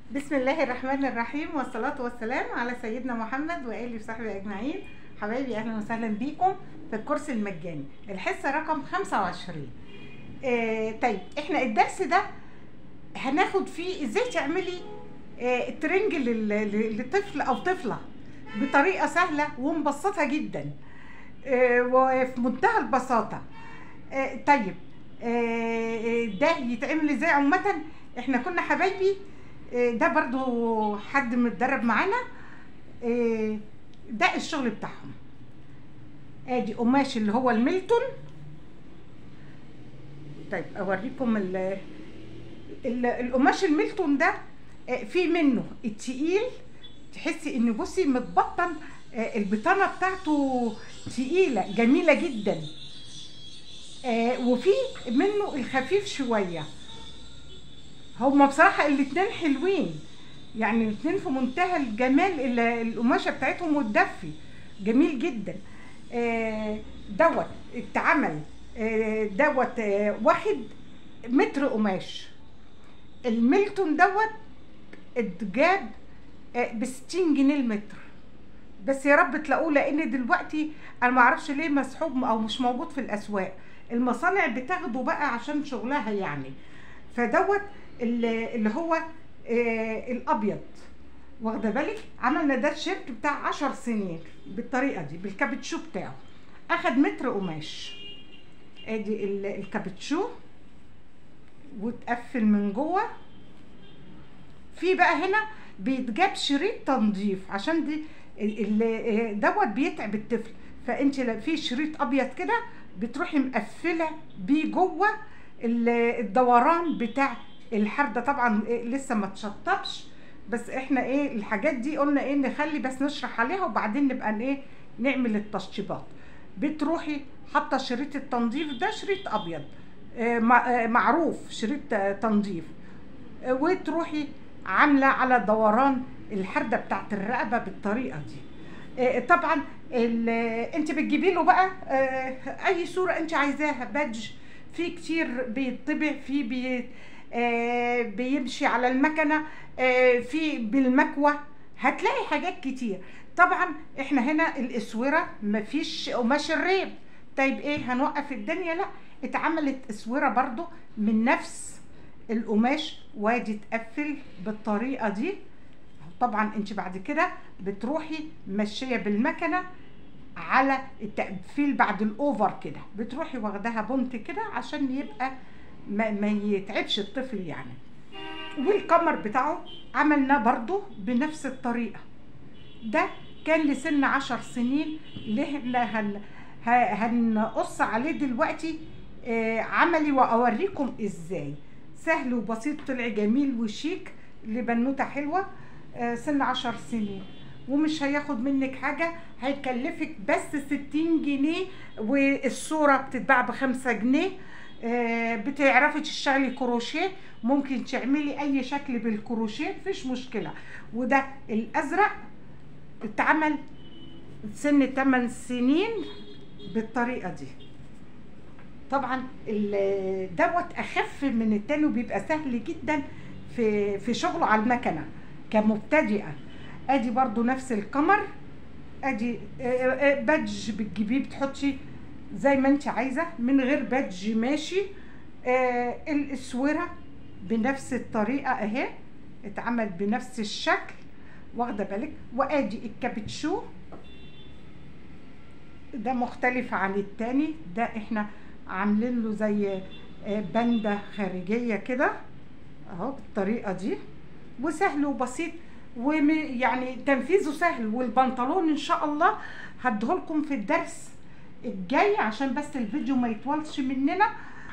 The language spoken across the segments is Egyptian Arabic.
بسم الله الرحمن الرحيم والصلاة والسلام على سيدنا محمد وآله وصحبه أجمعين حبايبي أهلا وسهلا بيكم في الكورس المجاني الحصة رقم 25 آه طيب احنا الدرس ده هناخد فيه ازاي تعملي آه الترنج لل- لل- لطفل أو طفلة بطريقة سهلة ومبسطة جدا آه وفي منتهى البساطة آه طيب آه ده يتعمل ازاي عامة احنا كنا حبايبي آه، ده برضو حد متدرب معانا آه، ده الشغل بتاعهم ادي قماش اللي هو الميلتون طيب اوريكم ال ال- القماش الميلتون ده آه، في منه التقيل تحسي ان بصي متبطن آه، البطانه بتاعته تقيله جميله جدا آه، وفي منه الخفيف شويه هما بصراحة الاتنين حلوين يعني الاتنين في منتهى الجمال ال- القماشة بتاعتهم والدفي جميل جدا آه، دوت اتعمل آه، دوت آه، واخد متر قماش الميلتون دوت اتجاب ب 60 جنيه المتر بس يا رب تلاقوه لان دلوقتي انا ما اعرفش ليه مسحوب او مش موجود في الاسواق المصانع بتاخده بقى عشان شغلها يعني فدوت اللي اللي هو آه الابيض واخده بالك عملنا ده الشيرت بتاع عشر سنين بالطريقه دي بالكابتشو بتاعه اخد متر قماش ادي ال- الكابتشو وتقفل من جوه في بقى هنا بيتجاب شريط تنظيف عشان دي ال- ال- دوت بيتعب الطفل فانت لا- في شريط ابيض كده بتروحي مقفله بيه جوه ال- الدوران بتاع الحردة طبعا إيه لسه ما تشطبش بس احنا ايه الحاجات دي قلنا ايه نخلي بس نشرح عليها وبعدين نبقى ايه نعمل التشطيبات بتروحي حاطه شريط التنظيف ده شريط ابيض آه، مع- آه، معروف شريط آه، تنظيف آه، وتروحي عامله على دوران الحرده بتاعت الرقبه بالطريقه دي آه، طبعا ال- انت بتجيبي له بقى آه، اي صوره انت عايزاها بادج في كتير بيطبع في بي آه، بيمشي على المكنه آه، في بالمكوى هتلاقي حاجات كتير طبعا احنا هنا الاسوره مفيش قماش الريب طيب ايه هنوقف الدنيا لا اتعملت اسوره برضو من نفس القماش وادي تقفل بالطريقه دي طبعا انت بعد كده بتروحي ماشيه بالمكنه على التقفيل بعد الاوفر كده بتروحي واخداها بنت كده عشان يبقى ما, ما يتعبش الطفل يعني والكمر بتاعه عملناه برضو بنفس الطريقه ده كان لسن عشر سنين اللي احنا هن ه- هنقص عليه دلوقتي آه، عملي واوريكم ازاي سهل وبسيط طلع جميل وشيك لبنوته حلوه آه، سن عشر سنين ومش هياخد منك حاجة هيكلفك بس ستين جنيه والصورة بتتباع بخمسة جنيه آه، بتعرفي تشتغلي كروشيه ممكن تعملي اي شكل بالكروشيه مفيش مشكلة وده الازرق اتعمل سن 8 سنين بالطريقة دي طبعا ال- دوت اخف من التاني وبيبقى سهل جدا في في شغله على المكنه كمبتدئه ادي برضو نفس الكمر ادي آه، آه، بادج بتجيبيه بتحطي زي ما انت عايزه من غير بادج ماشي آه، الاسوره بنفس الطريقه اهي اتعمل بنفس الشكل واخده بالك وادي الكابتشو ده مختلف عن التاني ده احنا عاملين له زي آه، بندة خارجية كده اهو بالطريقة دي وسهل وبسيط ويعني تنفيذه سهل والبنطلون ان شاء الله هديهولكم في الدرس الجاي عشان بس الفيديو ما يطولش مننا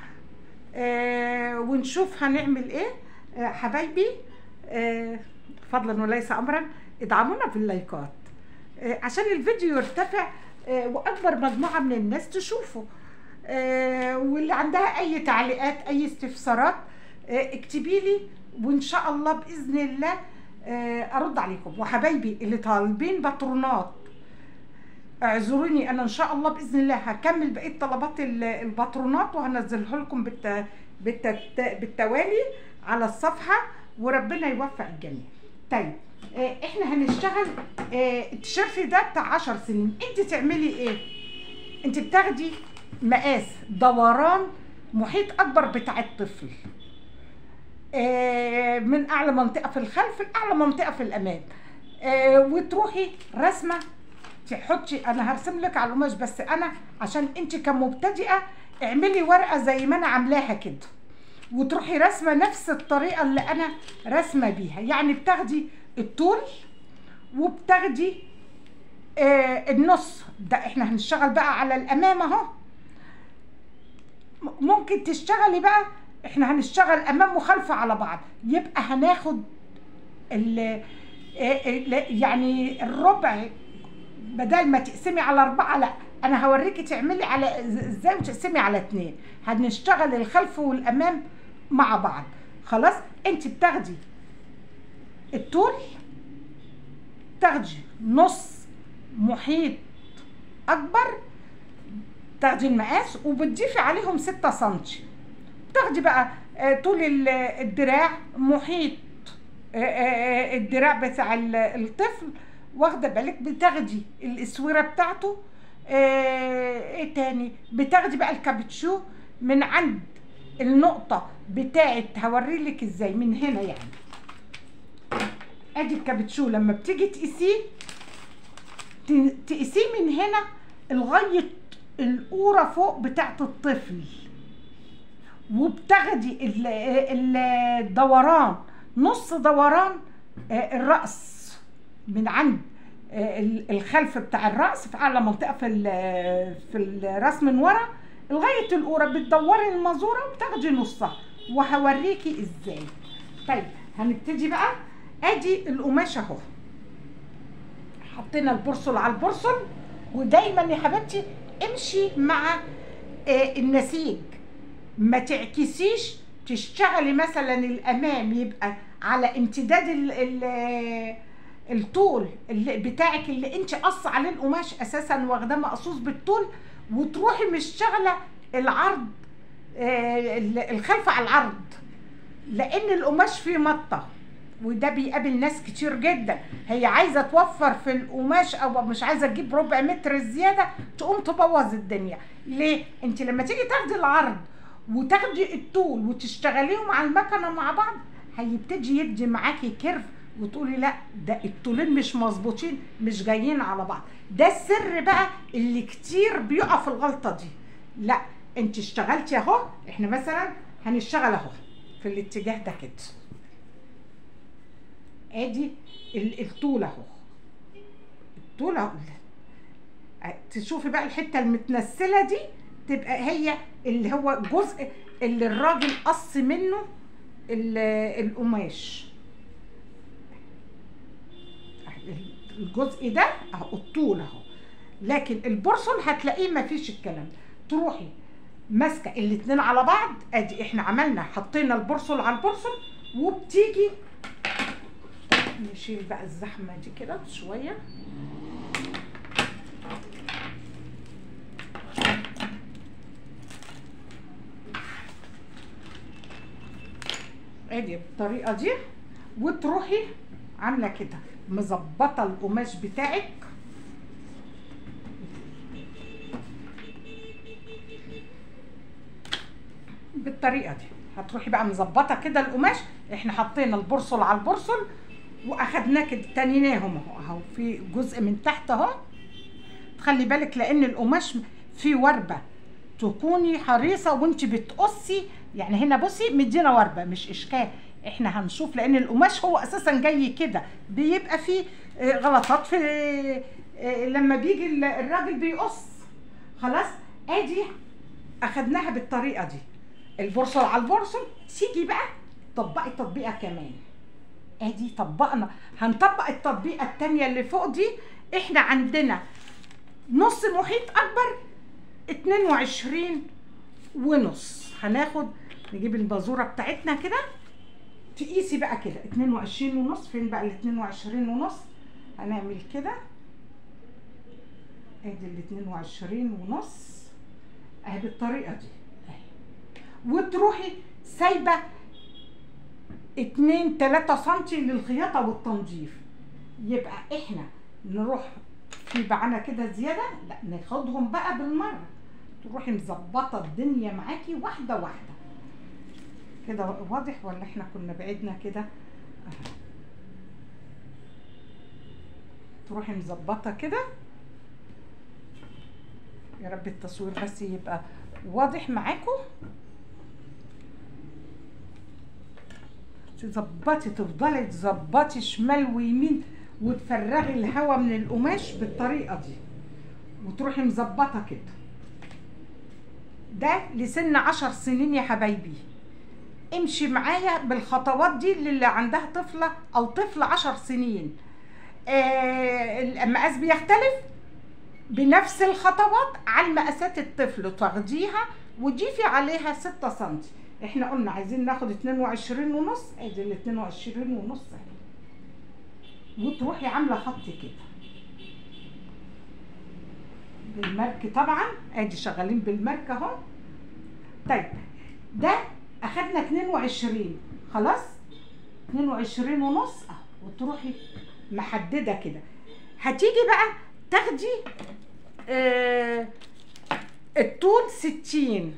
آه ونشوف هنعمل ايه آه حبايبي آه فضلا وليس امرا ادعمونا باللايكات آه عشان الفيديو يرتفع آه واكبر مجموعه من الناس تشوفه آه واللي عندها اي تعليقات اي استفسارات آه اكتبي لي وان شاء الله باذن الله آه ارد عليكم وحبايبي اللي طالبين باترونات اعذروني انا ان شاء الله باذن الله هكمل بقيه طلبات ال- الباترونات وهنزلها لكم بالت... بالت... بالتوالي على الصفحه وربنا يوفق الجميع طيب آه، احنا هنشتغل آه، التيشيرت ده بتاع 10 سنين انت تعملي ايه انت بتاخدي مقاس دوران محيط اكبر بتاع الطفل آه، من اعلى منطقه في الخلف لاعلى منطقه في الامام آه، وتروحي رسمه تحطي انا هرسم لك على القماش بس انا عشان انت كمبتدئه اعملي ورقه زي ما انا عاملاها كده وتروحي رسمه نفس الطريقه اللي انا رسمه بيها يعني بتاخدي الطول وبتاخدي آه النص ده احنا هنشتغل بقى على الامام اهو م- ممكن تشتغلي بقى احنا هنشتغل امام وخلف على بعض يبقى هناخد ال آه، ال- يعني الربع بدل ما تقسمي على أربعة لا أنا هوريكي تعملي على إز- إزاي وتقسمي على اتنين هنشتغل الخلف والأمام مع بعض خلاص أنت بتاخدي الطول تاخدي نص محيط أكبر تاخدي المقاس وبتضيفي عليهم ستة سنتي تاخدي بقى آه، طول ال- الدراع محيط آه، آه، آه، الدراع بتاع ال- الطفل واخده بالك بتاخدي الاسوره بتاعته آه، ايه تاني بتاخدي بقى الكابتشو من عند النقطه بتاعت هوريلك ازاي من هنا يعني ادي الكابتشو لما بتيجي تقيسيه ت- تقيسيه من هنا لغايه القوره فوق بتاعت الطفل وبتاخدي ال- ال- الدوران نص دوران آه، الرأس من عند آه، ال- الخلف بتاع الرأس في أعلى منطقة في ال- في الراس من ورا لغاية القورة بتدوري المازورة وبتاخدي نصها وهوريكي ازاي طيب هنبتدي بقى ادي القماش اهو حطينا البرصل على البرصل ودايما يا حبيبتي امشي مع آه، النسيج ما تعكسيش تشتغلي مثلا الامام يبقى على امتداد ال ال الطول اللي بتاعك اللي انت قص عليه القماش اساسا واخداه مقصوص بالطول وتروحي مشتغله العرض آه، ال- الخلف على العرض لان القماش فيه مطه وده بيقابل ناس كتير جدا هي عايزه توفر في القماش او مش عايزه تجيب ربع متر زياده تقوم تبوظ الدنيا ليه انت لما تيجي تاخدي العرض وتاخدي الطول وتشتغليهم على المكنه مع بعض هيبتدي يدي معاكي كيرف وتقولي لا ده الطولين مش مظبوطين مش جايين على بعض ده السر بقى اللي كتير بيقع في الغلطه دي لا انت اشتغلتي اهو احنا مثلا هنشتغل اهو في الاتجاه ده كده ادي ال- الطول اهو الطول اهو تشوفي بقى الحته المتنسله دي تبقى هي اللي هو الجزء اللي الراجل قص منه ال- القماش الجزء ده اهو الطول اهو لكن البرصل هتلاقيه مفيش الكلام ده تروحي ماسكه الاتنين على بعض ادي احنا عملنا حطينا البرصل على البرصل وبتيجي نشيل بقى الزحمه دي كده شويه ادي بالطريقه دي وتروحي عامله كده مظبطه القماش بتاعك بالطريقه دي هتروحي بقى مظبطه كده القماش احنا حطينا البرصل على البرصل واخدناه كده تنيناهم اهو اهو في جزء من تحت اهو تخلي بالك لان القماش فيه وربه تكوني حريصه وانت بتقصي يعني هنا بصي مدينا وربه مش اشكال احنا هنشوف لان القماش هو اساسا جاي كده بيبقى فيه آه، غلطات في آه، لما بيجي ال- الراجل بيقص خلاص ادي اخدناها بالطريقه دي البرصل على البرصل تيجي بقى طبقي تطبيقه كمان ادي طبقنا هنطبق التطبيقه التانية اللي فوق دي احنا عندنا نص محيط اكبر 22 ونص هناخد نجيب البازوره بتاعتنا كده تقيسي بقى كده 22 ونص فين بقى ال 22 ونص هنعمل كده ادي ال 22 ونص اهي بالطريقه دي اهي وتروحي سايبه اتنين تلاتة سنتي للخياطة والتنظيف يبقى احنا نروح في معانا كده زيادة لا ناخدهم بقى بالمرة تروحي مظبطة الدنيا معاكي واحدة واحدة كده واضح ولا احنا كنا بعدنا كده أهو. تروحي مظبطة كده يا رب التصوير بس يبقى واضح معاكم تظبطي تفضلي تظبطي شمال ويمين وتفرغي الهواء من القماش بالطريقه دي وتروحي مظبطه كده ده لسن عشر سنين يا حبايبي امشي معايا بالخطوات دي للي عندها طفلة او طفل عشر سنين آه المقاس بيختلف بنفس الخطوات على مقاسات الطفل تاخديها وتضيفي عليها ستة سنتي احنا قلنا عايزين ناخد اتنين وعشرين ونص ادي ال اتنين وعشرين ونص اهي وتروحي عاملة خط كده بالمارك طبعا ادي شغالين بالمارك اهو طيب ده اخدنا 22 خلاص 22 ونص اهو وتروحي محدده كده هتيجي بقى تاخدي آه الطول 60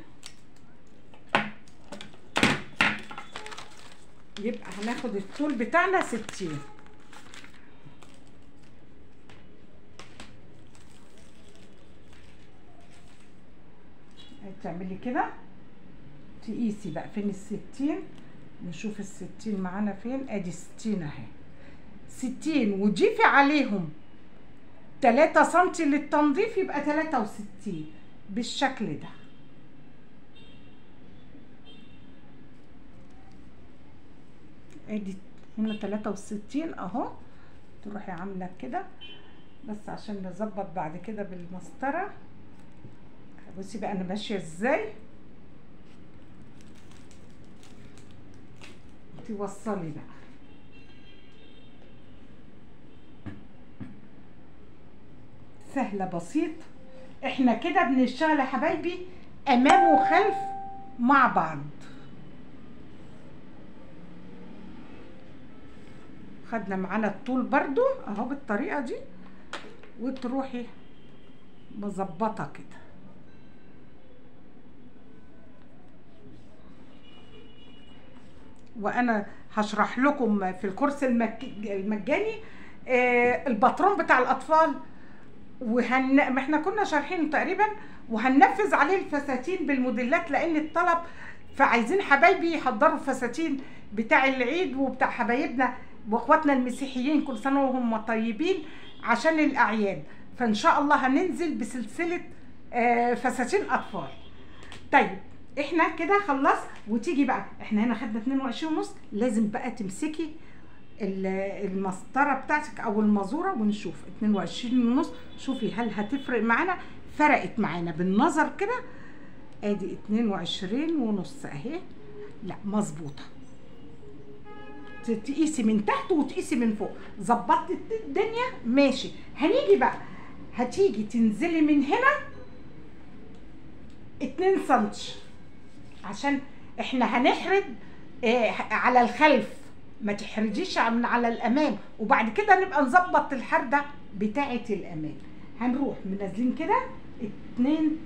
يبقى هناخد الطول بتاعنا 60 تعملي كده تقيسي بقى فين الستين نشوف الستين معانا فين ادي ستين اهي ستين وجيفي عليهم تلاتة سنتي للتنظيف يبقى تلاتة وستين بالشكل ده ادي هنا تلاتة وستين اهو تروحي عاملة كده بس عشان نظبط بعد كده بالمسطرة بصي بقى انا ماشية ازاي توصلي بقى سهلة بسيط احنا كده بنشتغل يا حبايبي امام وخلف مع بعض خدنا معانا الطول برضو اهو بالطريقة دي وتروحي مظبطة كده وانا هشرح لكم في الكورس المك... المجاني آه الباترون بتاع الاطفال وهن ما احنا كنا شارحينه تقريبا وهننفذ عليه الفساتين بالموديلات لان الطلب فعايزين حبايبي يحضروا الفساتين بتاع العيد وبتاع حبايبنا واخواتنا المسيحيين كل سنه وهم طيبين عشان الاعياد فان شاء الله هننزل بسلسله آه فساتين اطفال طيب احنا كده خلص وتيجي بقى احنا هنا خدنا 22 ونص لازم بقى تمسكي المسطره بتاعتك او المازوره ونشوف 22 ونص شوفي هل هتفرق معانا فرقت معانا بالنظر كده ادي 22 ونص اهي لا مظبوطه تقيسي من تحت وتقيسي من فوق ظبطت الدنيا ماشي هنيجي بقى هتيجي تنزلي من هنا 2 سنتي عشان احنا هنحرد اه على الخلف ما تحرجيش من على الامام وبعد كده نبقى نظبط الحرده بتاعه الامام هنروح منزلين كده 2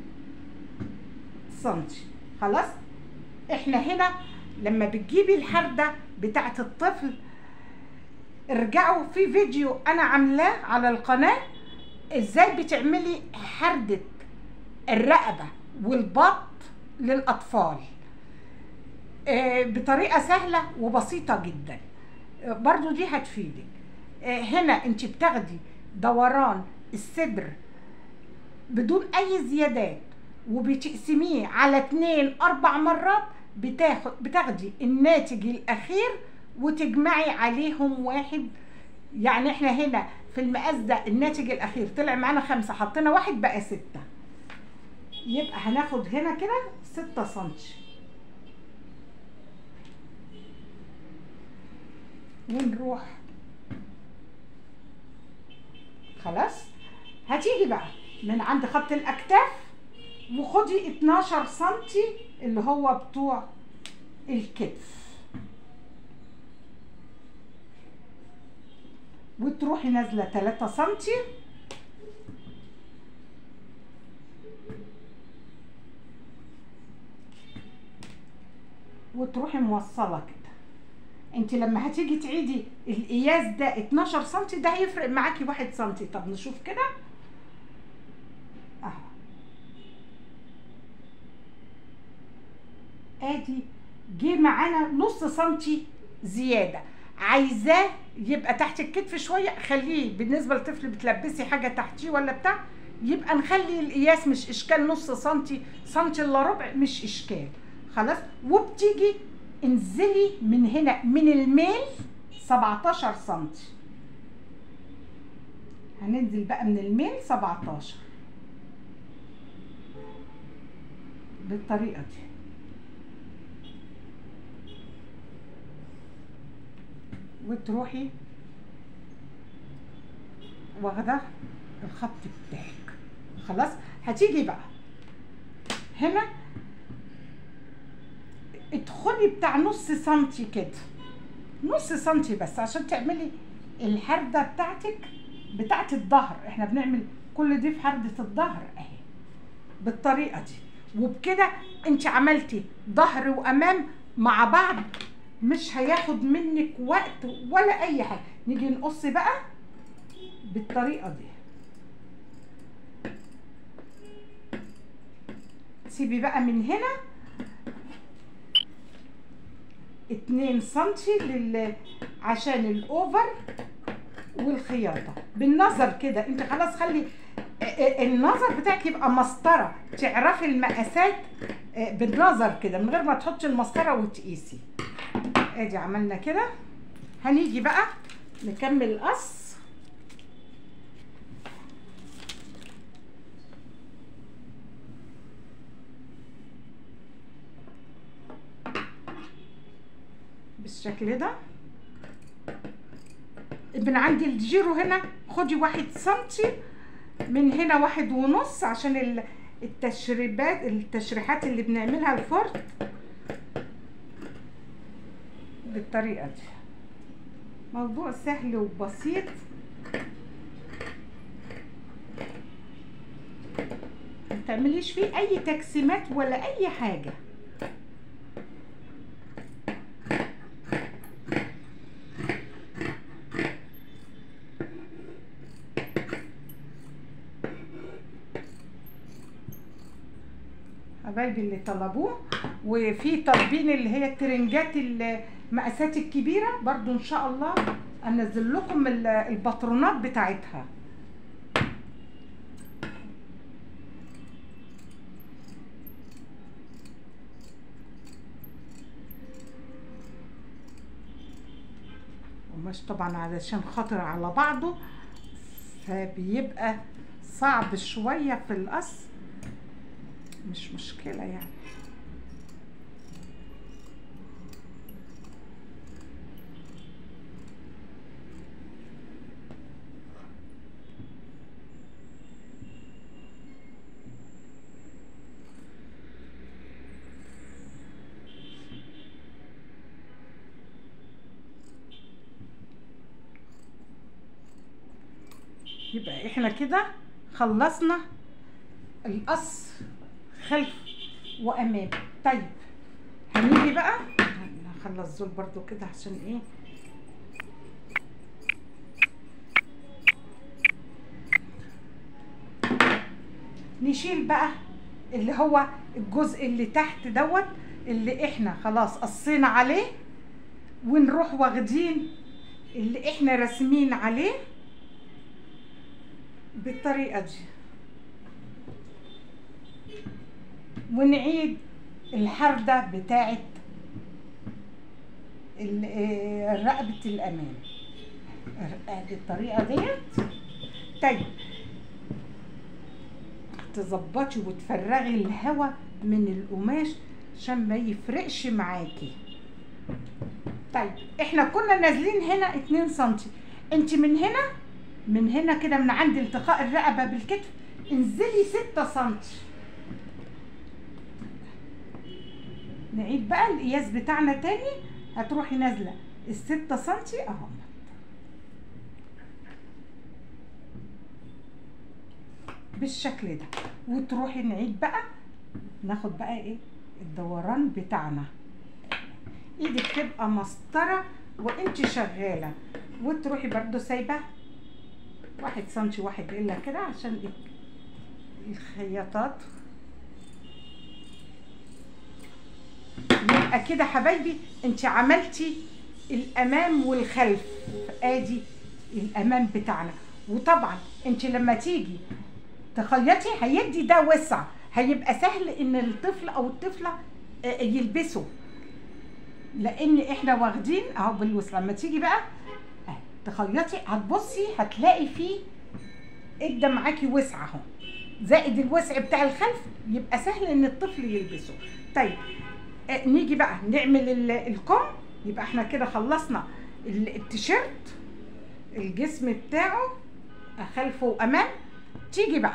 سنتي خلاص احنا هنا لما بتجيبي الحرده بتاعه الطفل ارجعوا في فيديو انا عاملاه على القناه ازاي بتعملي حرده الرقبه والبط للاطفال آه بطريقه سهله وبسيطه جدا آه برضو دي هتفيدك آه هنا انت بتاخدي دوران الصدر بدون اي زيادات وبتقسميه على اتنين اربع مرات بتاخد بتاخدي الناتج الاخير وتجمعي عليهم واحد يعني احنا هنا في المقاس ده الناتج الاخير طلع معانا خمسة حطينا واحد بقى ستة يبقى هناخد هنا كده ستة سنتي ونروح خلاص هتيجي بقى من عند خط الاكتاف وخدي 12 سنتي اللي هو بتوع الكتف وتروحي نازله 3 سنتي وتروحي موصله كده انت لما هتيجي تعيدي القياس ده 12 سنتي ده هيفرق معاكي 1 سنتي طب نشوف كده اهو ادي جه معانا نص سنتي زياده عايزاه يبقى تحت الكتف شويه خليه بالنسبه للطفل بتلبسي حاجه تحتيه ولا بتاع يبقى نخلي القياس مش اشكال نص سنتي سنتي الا ربع مش اشكال خلاص وبتيجي انزلي من هنا من الميل 17 سنتي هننزل بقى من الميل 17 بالطريقه دي وتروحي واخده الخط بتاعك خلاص هتيجي بقى هنا ادخلي بتاع نص سنتي كده نص سنتي بس عشان تعملي الحردة بتاعتك بتاعت الظهر احنا بنعمل كل دي في حردة الظهر اهي بالطريقة دي وبكده انت عملتي ظهر وامام مع بعض مش هياخد منك وقت ولا اي حاجة نيجي نقص بقى بالطريقة دي سيبي بقى من هنا اتنين سنتي لل عشان الاوفر والخياطة بالنظر كده انت خلاص خلي النظر بتاعك يبقى مسطرة تعرفي المقاسات بالنظر كده من غير ما تحطي المسطرة وتقيسي ادي عملنا كده هنيجي بقى نكمل قص بالشكل ده من عند الجيرو هنا خدي واحد سنتي من هنا واحد ونص عشان التشريبات التشريحات اللي بنعملها الفرد بالطريقة دي موضوع سهل وبسيط متعمليش فيه اي تقسيمات ولا اي حاجه حبايبي اللي طلبوه وفي طالبين اللي هي الترنجات المقاسات الكبيره برضو ان شاء الله انزل لكم الباترونات بتاعتها قماش طبعا علشان خاطر على بعضه فبيبقى صعب شويه في القص مش مشكلة يعني يبقى احنا كده خلصنا القص خلف وامام طيب هنيجي بقى هخلص دول برضو كده عشان ايه نشيل بقى اللي هو الجزء اللي تحت دوت اللي احنا خلاص قصينا عليه ونروح واخدين اللي احنا راسمين عليه بالطريقه دي ونعيد الحردة بتاعت رقبة الأمام ادي الطريقة ديت طيب تظبطي وتفرغي الهواء من القماش عشان ما يفرقش معاكي طيب احنا كنا نازلين هنا اتنين سنتي انت من هنا من هنا كده من عند التقاء الرقبة بالكتف انزلي ستة سنتي نعيد بقى القياس بتاعنا تاني هتروحي نازله الستة سنتي اهو بالشكل ده وتروحي نعيد بقى ناخد بقى ايه الدوران بتاعنا ايدك تبقى مسطره وانت شغاله وتروحي برضو سايبه واحد سنتي واحد الا كده عشان إيه؟ الخياطات يبقى كده حبايبي انت عملتي الامام والخلف ادي الامام بتاعنا وطبعا انت لما تيجي تخيطي هيدي ده وسع هيبقى سهل ان الطفل او الطفله آه، يلبسه لان احنا واخدين اهو بالوسع لما تيجي بقى آه، تخيطي هتبصي هتلاقي فيه ادى معاكي وسع اهو زائد الوسع بتاع الخلف يبقى سهل ان الطفل يلبسه طيب آه، نيجي بقى نعمل ال- الكم يبقى احنا كده خلصنا ال- التيشيرت الجسم بتاعه خلفه وامام تيجي بقى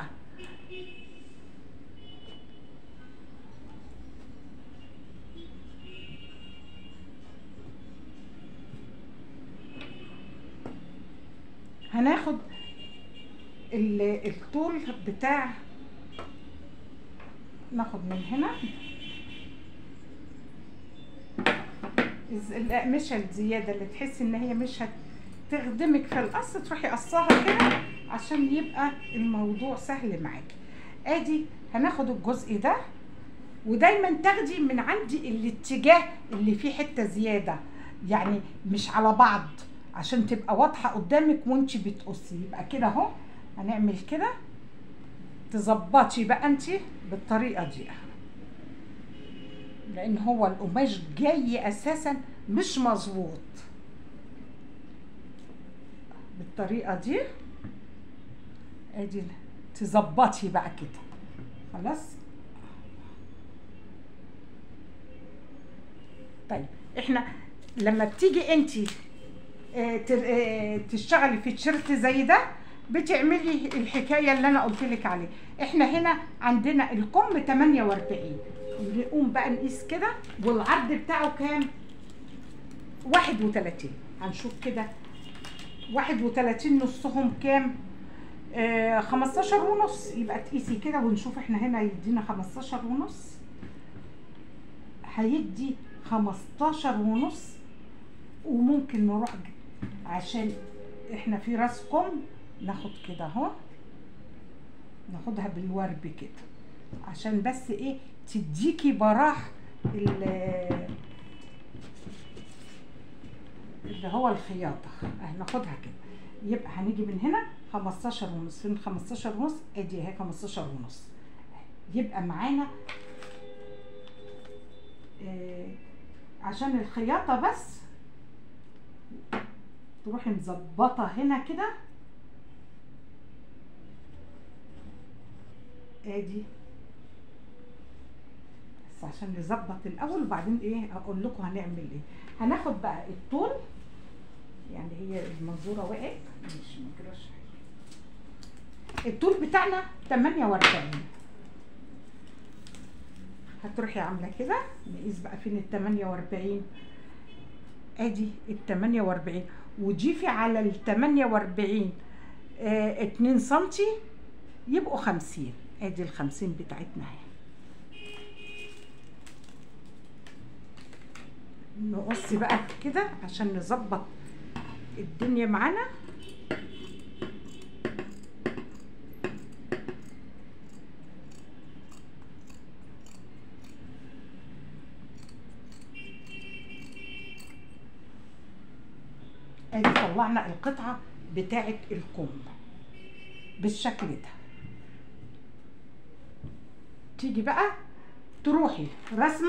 هناخد ال- الطول بتاع ناخد من هنا الز- الأقمشة الزيادة اللي تحسي إن هي مش هتخدمك في القص تروحي قصاها كده عشان يبقى الموضوع سهل معاكي ادي هناخد الجزء ده ودايما تاخدي من عندي الاتجاه اللي فيه حته زياده يعني مش على بعض عشان تبقى واضحه قدامك وانت بتقصي يبقى كده اهو هنعمل كده تظبطي بقى انت بالطريقه دي لان هو القماش جاي اساسا مش مظبوط بالطريقه دي ادي تظبطي بقى كده خلاص طيب احنا لما بتيجي انت تشتغلي في تيشيرت زي ده بتعملي الحكايه اللي انا قلت لك عليه احنا هنا عندنا الكم 48 نقوم بقى نقيس كده والعرض بتاعه كام 31 هنشوف كده 31 نصهم كام آه 15 ونص يبقى تقيسي كده ونشوف احنا هنا يدينا 15 ونص هيدي 15 ونص وممكن نروح ج- عشان احنا في راس كم ناخد كده اهو ناخدها بالورب كده عشان بس ايه تديكي براح ال- اللي هو الخياطة اه ناخدها كده يبقى هنيجي من هنا 15 ونص فين 15 ونص ادي اهي 15 ونص يبقى معانا آه عشان الخياطة بس تروحي مظبطة هنا كده ادي بس عشان نظبط الاول وبعدين ايه اقول لكم هنعمل ايه هناخد بقى الطول يعني هي المنظوره وقعت مش مجراش حاجة. الطول بتاعنا 48 هتروحي عامله كده نقيس بقى فين ال 48 ادي ال 48 وجيفي على ال 48 آه 2 سنتي يبقوا 50 ادي ال 50 بتاعتنا اهي نقص بقى كده عشان نظبط الدنيا معانا ادي طلعنا القطعة بتاعة الكم بالشكل ده تيجي بقى تروحي رسمة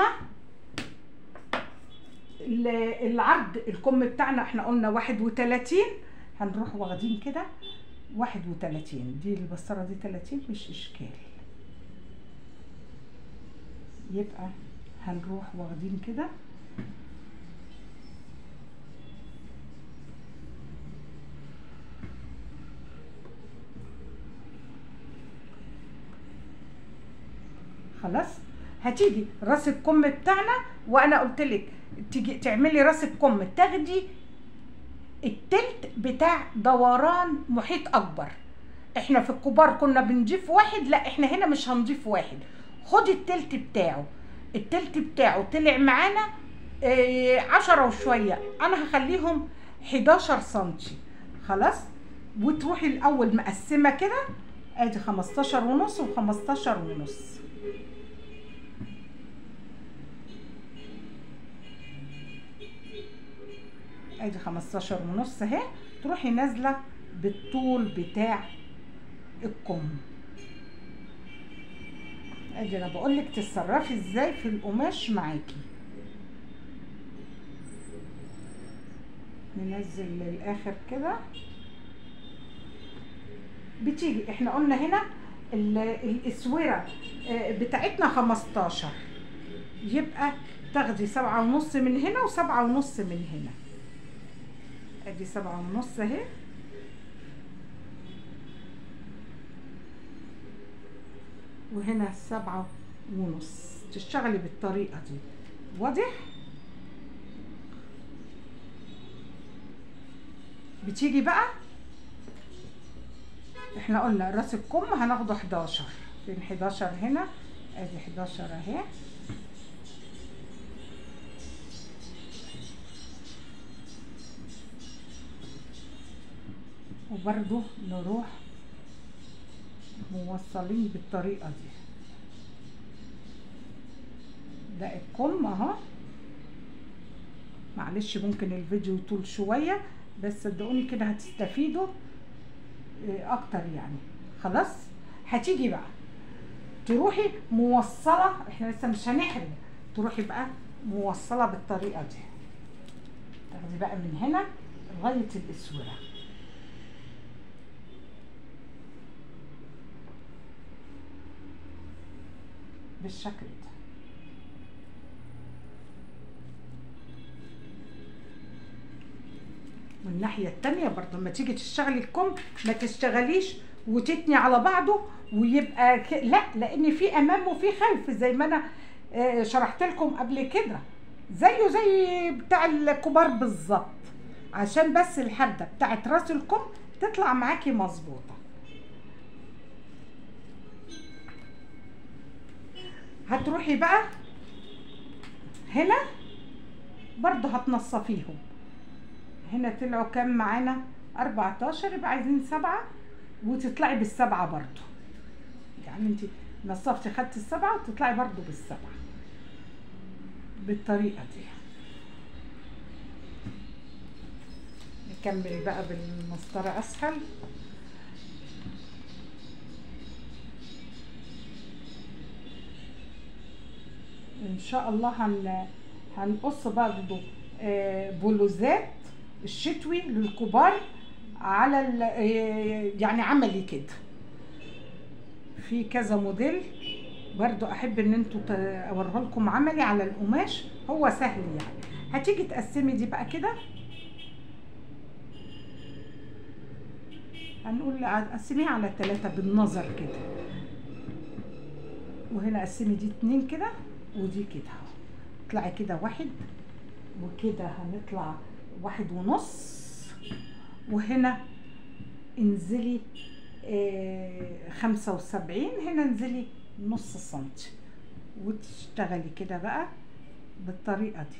ال- العرض الكم بتاعنا احنا قلنا واحد وتلاتين هنروح واخدين كده واحد وتلاتين دي البصرة دي تلاتين مش اشكال يبقى هنروح واخدين كده خلاص هتيجي راس الكم بتاعنا وانا قلت لك تيجي تعملي راس الكم تاخدي التلت بتاع دوران محيط اكبر احنا في الكبار كنا بنضيف واحد لا احنا هنا مش هنضيف واحد خدي التلت بتاعه التلت بتاعه طلع معانا اه عشرة وشوية انا هخليهم 11 سنتي خلاص وتروحي الاول مقسمة كده ادي 15 ونص و15 ونص ادي 15 ونص اهي تروحي نازله بالطول بتاع الكم ادي انا بقول لك تتصرفي ازاي في القماش معاكي ننزل للاخر كده بتيجي احنا قلنا هنا الاسوره بتاعتنا 15 يبقى تاخدي سبعة ونص من هنا وسبعة ونص من هنا ادي سبعة ونص اهي وهنا سبعة ونص تشتغلي بالطريقة دي واضح بتيجي بقى احنا قلنا راس الكم هناخده 11 فين 11 هنا ادي 11 اهي وبرضو نروح موصلين بالطريقة دي ده الكم اهو معلش ممكن الفيديو يطول شوية بس صدقوني كده هتستفيدوا اكتر يعني خلاص هتيجي بقى تروحي موصلة احنا لسه مش هنحرم تروحي بقى موصلة بالطريقة دي تاخدي بقى من هنا لغاية الاسورة بالشكل ده والناحية التانية برضه لما تيجي تشتغلي الكم ما تشتغليش وتتني على بعضه ويبقى ك... لا لان في امام وفي خلف زي ما انا آه شرحت لكم قبل كده زيه زي بتاع الكبار بالظبط عشان بس الحده بتاعت راس الكم تطلع معاكي مظبوطه هتروحي بقى هنا برضه هتنصفيهم هنا طلعوا كام معانا 14 يبقى عايزين سبعة وتطلعي بالسبعة برضو يعني انت نصفتي خدتي السبعة وتطلعي برضو بالسبعة بالطريقة دي نكمل بقى بالمسطرة اسهل ان شاء الله هن هنقص برضو بلوزات الشتوي للكبار على يعني عملي كده في كذا موديل برضو احب ان انتوا اوريه لكم عملي على القماش هو سهل يعني هتيجي تقسمي دي بقى كده هنقول قسميها على ثلاثة بالنظر كده وهنا قسمي دي اتنين كده ودي كده اطلعي كده واحد وكده هنطلع واحد ونص وهنا انزلي آه خمسة وسبعين هنا انزلي نص سنتي وتشتغلي كده بقى بالطريقة دي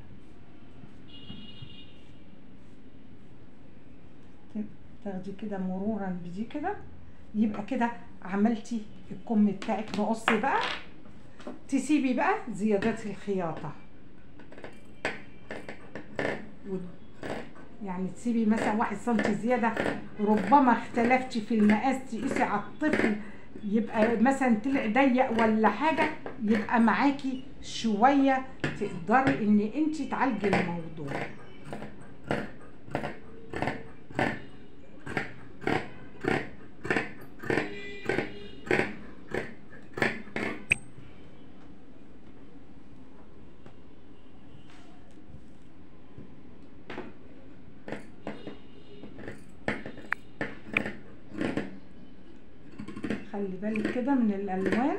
تاخدي كده مرورا بدي كده يبقى كده عملتي الكم بتاعك نقصي بقى تسيبي بقى زيادات الخياطة يعني تسيبي مثلا واحد سنتي زيادة ربما اختلفتي في المقاس تقيسي على الطفل يبقى مثلا طلع ضيق ولا حاجة يبقى معاكي شوية تقدري ان انت تعالجي الموضوع خلي بالك كده من الالوان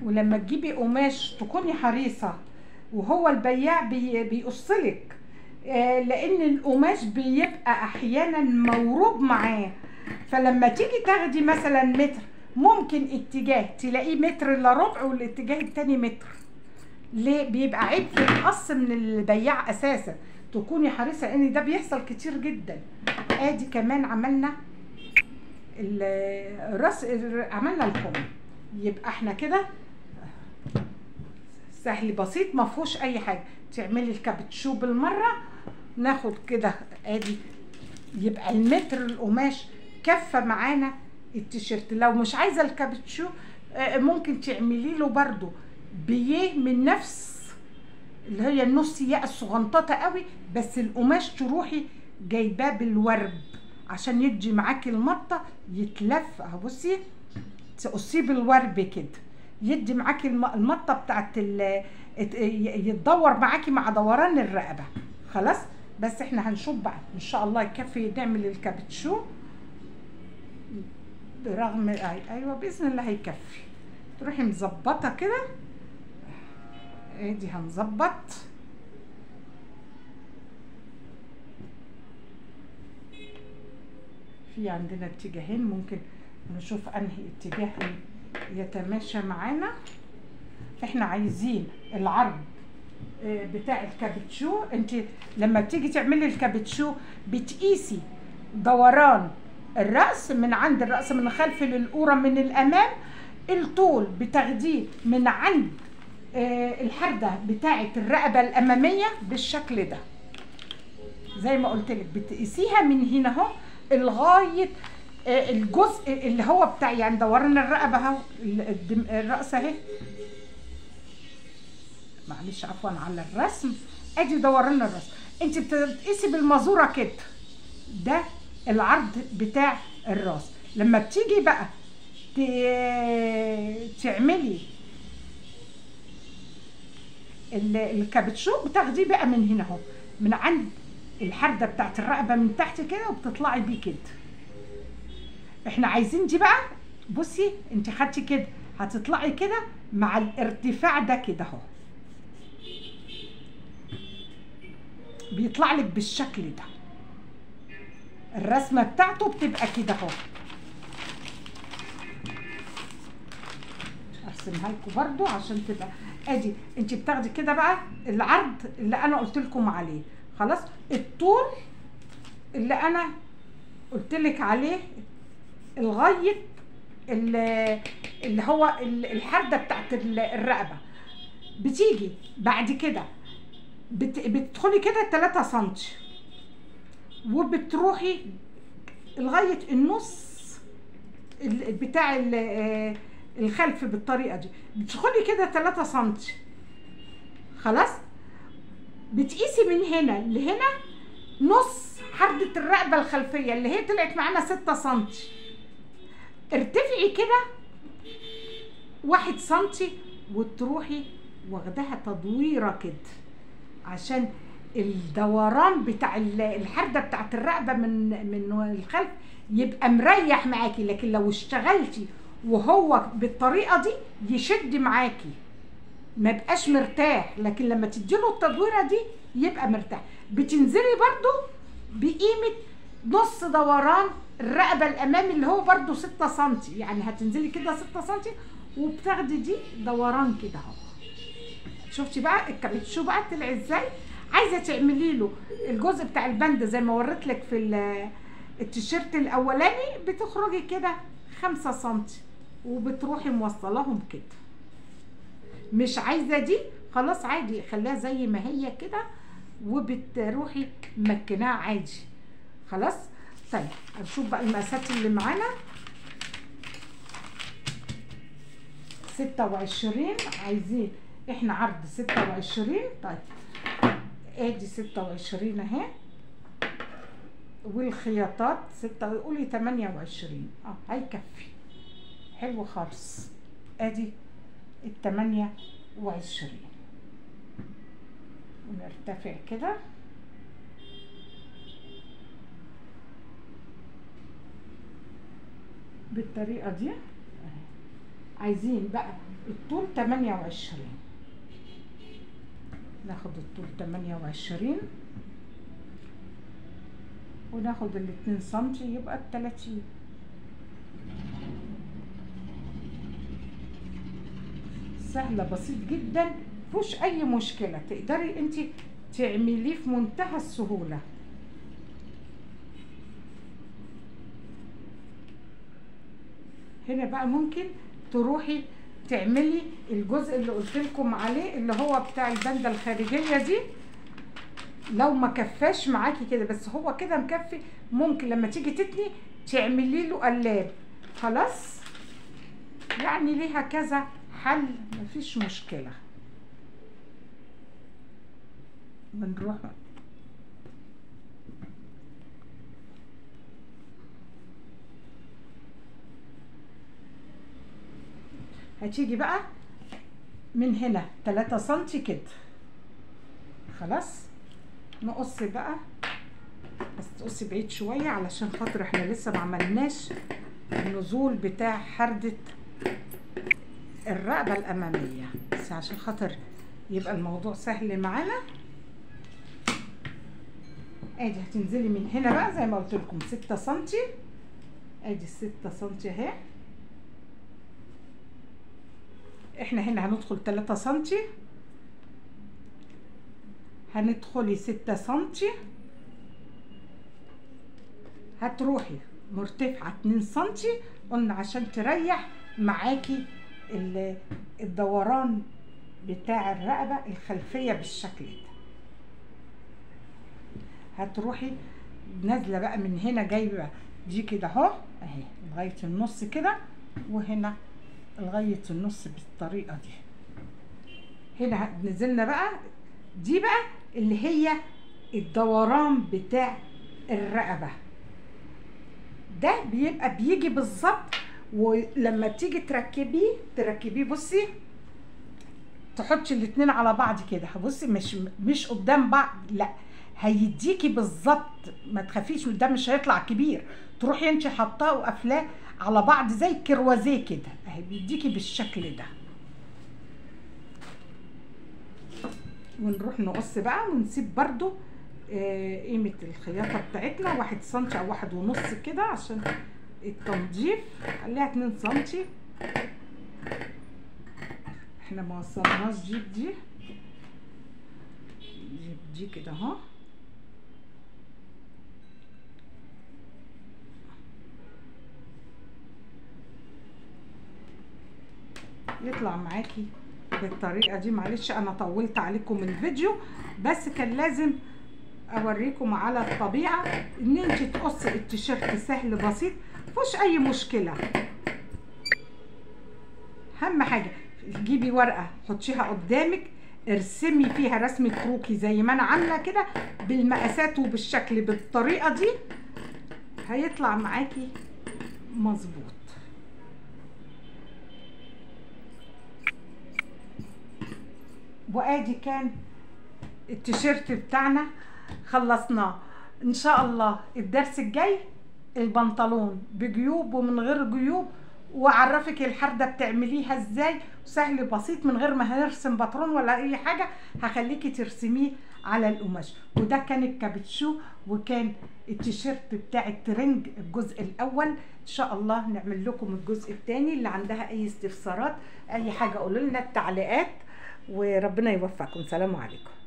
ولما تجيبي قماش تكوني حريصه وهو البياع بي بيقصلك آه، لان القماش بيبقى احيانا موروب معاه فلما تيجي تاخدي مثلا متر ممكن اتجاه تلاقيه متر الا ربع والاتجاه التاني متر ليه بيبقى عيب في القص من البياع اساسا تكوني حريصه لان ده بيحصل كتير جدا ادي كمان عملنا ال- الراس عملنا الكم يبقى احنا كده سهل بسيط ما فيهوش اي حاجه تعملي الكابتشو بالمره ناخد كده ادي يبقى المتر القماش كفه معانا التيشيرت لو مش عايزه الكابتشو آه، ممكن تعملي له برضو بيه من نفس اللي هي النص ياء الصغنططه قوي بس القماش تروحي جايباه بالورب عشان يدي معاكي المطه يتلف اهو بصي تقصيه بالورب كده يدي معاكي الم- المطه بتاعت ال- ات- ي- يتدور معاكي مع دوران الرقبه خلاص بس احنا هنشوف بقى ان شاء الله يكفي نعمل الكابتشو برغم أي- ايوه باذن الله هيكفي تروحي مظبطه كده ادي هنظبط في عندنا اتجاهين ممكن نشوف انهي اتجاه يتماشى معانا احنا عايزين العرض آه، بتاع الكابتشو انت لما بتيجي تعملي الكابتشو بتقيسي دوران الرأس من عند الرأس من الخلف للقورة من الأمام الطول بتاخديه من عند آه، الحردة بتاعة الرقبة الأمامية بالشكل ده زي ما قلت لك بتقيسيها من هنا اهو لغايه آه، الجزء اللي هو بتاع يعني دوران الرقبه اهو ال- الدم- الراس اهي معلش عفوا على الرسم ادي دوران الراس انت بتقيسي بالمزوره كده ده العرض بتاع الراس لما بتيجي بقى ت- تعملي ال- الكابتشو بتاخديه بقى من هنا اهو من عند الحردة بتاعت الرقبة من تحت كده وبتطلعي بيه كده احنا عايزين دي بقى بصي انت خدتي كده هتطلعي كده مع الارتفاع ده كده اهو بيطلع لك بالشكل ده الرسمة بتاعته بتبقى كده اهو ارسمها لكم برضو عشان تبقى ادي انت بتاخدي كده بقى العرض اللي انا قلت لكم عليه خلاص الطول اللي انا قلت لك عليه لغايه ال- اللي هو ال- الحرده بتاعت ال- الرقبه بتيجي بعد كده بت- بتدخلي كده 3 سم وبتروحي لغايه النص ال- بتاع ال- آه، الخلف بالطريقه دي بتدخلي كده 3 سم خلاص بتقيسي من هنا لهنا نص حردة الرقبة الخلفية اللي هي طلعت معانا 6 سم ارتفعي كده واحد سنتي وتروحي واخداها تدويرة كده عشان الدوران بتاع ال- الحردة بتاعت الرقبة من من الخلف يبقى مريح معاكي لكن لو اشتغلتي وهو بالطريقة دي يشد معاكي ما بقاش مرتاح لكن لما تديله التدويره دي يبقى مرتاح بتنزلي برضو بقيمه نص دوران الرقبه الامامي اللي هو برضو 6 سم يعني هتنزلي كده 6 سم وبتاخدي دي دوران كده اهو شفتي بقى الكابتشو بقى طلع ازاي عايزه تعملي له الجزء بتاع البند زي ما وريت لك في ال- التيشيرت الاولاني بتخرجي كده 5 سم وبتروحي موصلاهم كده مش عايزه دي خلاص عادي خليها زي ما هي كده وبتروحي مكناها عادي خلاص طيب هنشوف بقى المقاسات اللي معانا ستة وعشرين عايزين احنا عرض ستة وعشرين طيب ادي ستة وعشرين اهي والخياطات ستة قولي تمانية وعشرين اه هيكفي حلو خالص ادي التمانية وعشرين ونرتفع كده بالطريقة دي أهي. عايزين بقى الطول 28 ناخد الطول 28 وناخد الاتنين سنتي يبقى التلاتين سهلة بسيط جدا مفيهوش أي مشكلة تقدري انت تعمليه في منتهى السهولة هنا بقى ممكن تروحي تعملي الجزء اللي قلت لكم عليه اللي هو بتاع البندة الخارجية دي لو ما كفاش معاكي كده بس هو كده مكفي ممكن لما تيجي تتني تعملي له قلاب خلاص يعني ليها كذا حل مفيش مشكلة بنروح هتيجي بقى من هنا 3 سنتي كده خلاص نقص بقى بس تقصي بعيد شوية علشان خاطر احنا لسه ما عملناش النزول بتاع حردة الرقبة الأمامية بس عشان خاطر يبقى الموضوع سهل معانا ادي هتنزلي من هنا بقى زي ما قلت لكم 6 سنتي ادي 6 سنتي اهي احنا هنا هندخل 3 سنتي هندخلي 6 سنتي هتروحي مرتفعة 2 سنتي قلنا عشان تريح معاكي الدوران بتاع الرقبة الخلفية بالشكل ده هتروحي نازلة بقى من هنا جايبة دي كده اهو اهي لغاية النص كده وهنا لغاية النص بالطريقة دي هنا نزلنا بقى دي بقى اللي هي الدوران بتاع الرقبة ده بيبقى بيجي بالظبط ولما تيجي تركبيه تركبيه بصي تحطي الاتنين على بعض كده بصي مش مش قدام بعض لا هيديكي بالظبط ما تخافيش ده مش هيطلع كبير تروحي انت حطاه وقافلاه على بعض زي الكروازيه كده اهي بيديكي بالشكل ده ونروح نقص بقى ونسيب برضو آه قيمة الخياطة بتاعتنا واحد سنتي او واحد ونص كده عشان التنظيف خليها اتنين سنتي احنا ما وصلناش جيب دي جيب دي كده اهو يطلع معاكي بالطريقة دي معلش انا طولت عليكم الفيديو بس كان لازم اوريكم على الطبيعة ان انت تقصي التيشيرت سهل بسيط مفيهوش اي مشكلة اهم حاجة تجيبي ورقة حطيها قدامك ارسمي فيها رسمة كروكي زي ما انا عاملة كده بالمقاسات وبالشكل بالطريقة دي هيطلع معاكي مظبوط وادي كان التيشيرت بتاعنا خلصناه ان شاء الله الدرس الجاي البنطلون بجيوب ومن غير جيوب واعرفك الحردة بتعمليها ازاي سهل بسيط من غير ما هنرسم باترون ولا اي حاجة هخليكي ترسميه على القماش وده كان الكابتشو وكان التيشيرت بتاع الترنج الجزء الاول ان شاء الله نعمل لكم الجزء الثاني اللي عندها اي استفسارات اي حاجة قولوا لنا التعليقات وربنا يوفقكم سلام عليكم